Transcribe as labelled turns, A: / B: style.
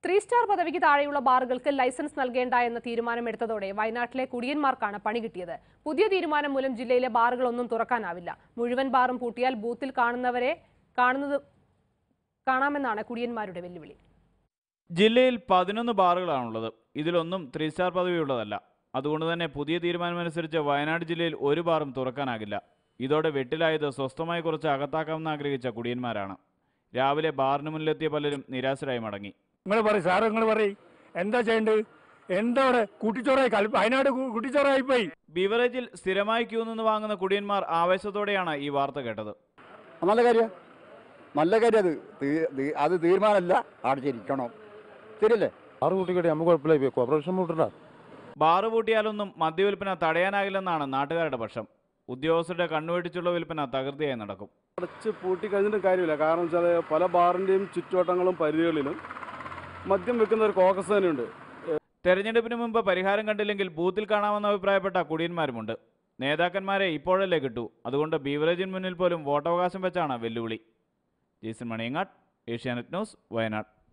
A: three star പദവിക്ക് താഴെയുള്ള ബാറുകൾക്ക് licence നൽകേണ്ട എന്ന തീരുമാനമെടുത്തതോടെ വയനാട്ടിലെ കുടിയന്മാർക്കാണ് പണി കിട്ടിയത് പുതിയ തീരുമാനം മൂലം ജില്ലയിലെ ബാറുകളൊന്നും തുറക്കാനാവില്ല മുഴുവൻ ബാറും പൂട്ടിയാൽ ബൂത്തിൽ കാണുന്നവരെ കാണുന്നത് കാണാമെന്നാണ് കുടിയന്മാരുടെ വെല്ലുവിളി
B: ജില്ലയിൽ പതിനൊന്ന് ബാറുകളാണുള്ളത് ഇതിലൊന്നും ത്രീ സ്റ്റാർ പദവിയുള്ളതല്ല അതുകൊണ്ട് തന്നെ പുതിയ തീരുമാനമനുസരിച്ച് വയനാട് ജില്ലയിൽ ഒരു ബാറും തുറക്കാനാകില്ല ഇതോടെ വെട്ടിലായത് സ്വസ്ഥമായി കുറച്ച് അകത്താക്കാമെന്ന് ആഗ്രഹിച്ച കുടിയന്മാരാണ് രാവിലെ ബാറിന് മുന്നിലെത്തിയ പലരും നിരാശരായി മടങ്ങി
C: നിങ്ങൾ പറയും സാറ് നിങ്ങൾ പറയും എന്താ ചെയ്യേണ്ടത് എന്താ അവിടെ കുട്ടിച്ചോറായി കൽ വയനാട് കു- കുട്ടിച്ചോറായി പോയി
B: ബിവറേജിൽ സ്ഥിരമായി ക്യൂ നിന്ന് വാങ്ങുന്ന കുടിയന്മാർ ആവേശത്തോടെയാണ് ഈ വാർത്ത കേട്ടത്
D: നല്ല കാര്യം നല്ല കാര്യം അത് തീ- തീ- അത് തീരുമാനമല്ല അടച്ചിരിക്കണം ശരിയല്ലേ
E: ആറ് കുട്ടിക്കട്ടെ നമുക്ക് കുഴപ്പമില്ല കോർപ്പറേഷൻ മുട്ടണ്ട
B: ബാറ് പൂട്ടിയാലൊന്നും മദ്യവിൽപ്പന തടയാനാകില്ലെന്നാണ് നാട്ടുകാരുടെ പക്ഷം ഉദ്യോഗസ്ഥരുടെ കണ്ണുവെട്ടിച്ചുള്ള വിൽപ്പന തകൃതിയായി നടക്കും
F: അടച്ച് പൂട്ടി കഴിഞ്ഞിട്ടും കാര്യമില്ല കാരണം വെച്ചാൽ പല ബാറിൻ്റെയും ചുറ്റുവട്ടങ്ങളും പരിധികളിലും മദ്യം വെക്കുന്ന ഒരു കോക്കസ് തന്നെയുണ്ട്
B: തെരഞ്ഞെടുപ്പിന് മുമ്പ് പരിഹാരം കണ്ടില്ലെങ്കിൽ ബൂത്തിൽ കാണാമെന്ന് അഭിപ്രായപ്പെട്ട കുടിയന്മാരുമുണ്ട് നേതാക്കന്മാരെ ഇപ്പോഴല്ലേ കിട്ടൂ അതുകൊണ്ട് ബീവറേജിന് മുന്നിൽ പോലും വോട്ടവകാശം വെച്ചാണ് വെല്ലുവിളി ജേസൺ മണിയങ്ങാട് ഏഷ്യാനെറ്റ് ന്യൂസ് വയനാട്